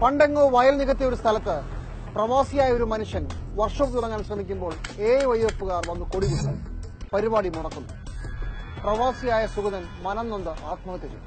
പണ്ടെങ്ങോ വയൽ നികത്തിയ ഒരു സ്ഥലത്ത് പ്രവാസിയായ ഒരു മനുഷ്യൻ വർക്ക്ഷോപ്പ് തുടങ്ങാൻ ശ്രമിക്കുമ്പോൾ എ വൈ എഫുകാർ വന്ന് കൊടികുത്തി പരിപാടി മുടക്കുന്നു പ്രവാസിയായ സുഗതൻ മനം നൊന്ത് ആത്മഹത്യ ചെയ്തു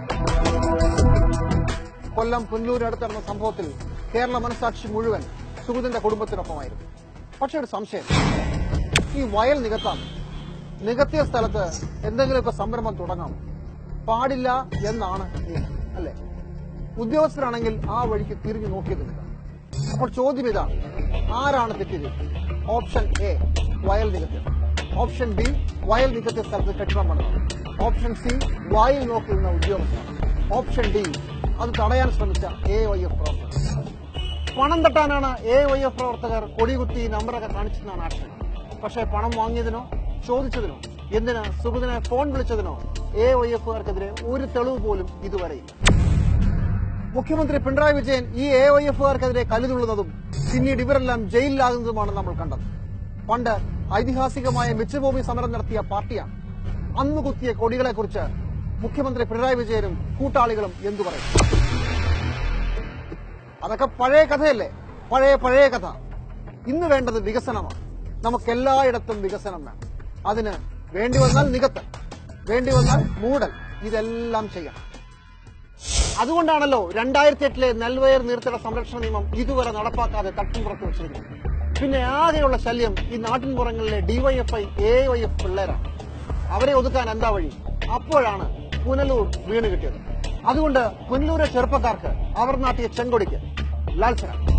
കൊല്ലം പുല്ലൂരിനടുത്ത് നടന്ന സംഭവത്തിൽ കേരള മനസാക്ഷി മുഴുവൻ സുഗതന്റെ കുടുംബത്തിനൊപ്പമായിരുന്നു പക്ഷെ ഒരു സംശയം ഈ വയൽ നികത്താം നികത്തിയ സ്ഥലത്ത് എന്തെങ്കിലുമൊക്കെ സംരംഭം തുടങ്ങാം പാടില്ല എന്നാണ് നിയമം അല്ലേ ഉദ്യോഗസ്ഥരാണെങ്കിൽ ആ വഴിക്ക് തിരിഞ്ഞു നോക്കിയിരുന്നില്ല അപ്പോൾ ചോദ്യം ഇതാണ് ആരാണ് തെറ്റിയത് ഓപ്ഷൻ എ വയൽ നികത്തിയത് ഓപ്ഷൻ ബി വയൽ നികത്തിയ സ്ഥലത്ത് കെട്ടിടം പണിതത് ഓപ്ഷൻ സി വായിൽ നോക്കി നിന്ന ഉദ്യോഗസ്ഥർ ഓപ്ഷൻ ഡി അത് തടയാൻ ശ്രമിച്ച എ വൈ എഫ് പ്രവർത്തകർ പണം തട്ടാനാണ് എ വൈ എഫ് പ്രവർത്തകർ കൊടികുത്തി നമ്പറൊക്കെ കാണിച്ചതെന്നാണ് ആക്ഷേപം പക്ഷേ പണം വാങ്ങിയതിനോ ചോദിച്ചതിനോ എന്തിന് സുഗതനെ ഫോൺ വിളിച്ചതിനോ എ വൈ എഫുകാർക്കെതിരെ ഒരു തെളിവ് പോലും ഇതുവരെയില്ല മുഖ്യമന്ത്രി പിണറായി വിജയൻ ഈ എ വൈ എഫുകാർക്കെതിരെ കല്ലുതുള്ളുന്നതും പിന്നീട് ഇവരെല്ലാം ജയിലിലാകുന്നതുമാണ് നമ്മൾ കണ്ടത് പണ്ട് ഐതിഹാസികമായ മിച്ചഭൂമി സമരം നടത്തിയ പാർട്ടിയാണ് അന്ന് കുത്തിയ കൊടികളെക്കുറിച്ച് മുഖ്യമന്ത്രി പിണറായി വിജയനും കൂട്ടാളികളും എന്തു പറയും അതൊക്കെ പഴയ കഥയല്ലേ പഴയ പഴയ കഥ ഇന്ന് വേണ്ടത് വികസനമാണ് നമുക്കെല്ലായിടത്തും വികസനം വേണം അതിന് വേണ്ടി വന്നാൽ നികത്തൽ വേണ്ടി വന്നാൽ മൂടൽ ഇതെല്ലാം ചെയ്യണം അതുകൊണ്ടാണല്ലോ രണ്ടായിരത്തി എട്ടിലെ നെൽവയർ നീർത്തട സംരക്ഷണ നിയമം ഇതുവരെ നടപ്പാക്കാതെ തട്ടും പുറത്ത് വെച്ചിരിക്കുന്നത് പിന്നെ ആകെയുള്ള ശല്യം ഈ നാട്ടിൻപുറങ്ങളിലെ ഡിവൈഎഫ്ഐ എ വൈ എഫ് പിള്ളേരാണ് അവരെ ഒതുക്കാൻ എന്താ വഴി അപ്പോഴാണ് പുനലൂർ വീണ് കിട്ടിയത് അതുകൊണ്ട് പുനലൂരെ ചെറുപ്പക്കാർക്ക് അവർ നാട്ടിയ ചെങ്കൊടിക്ക് ലാൽസന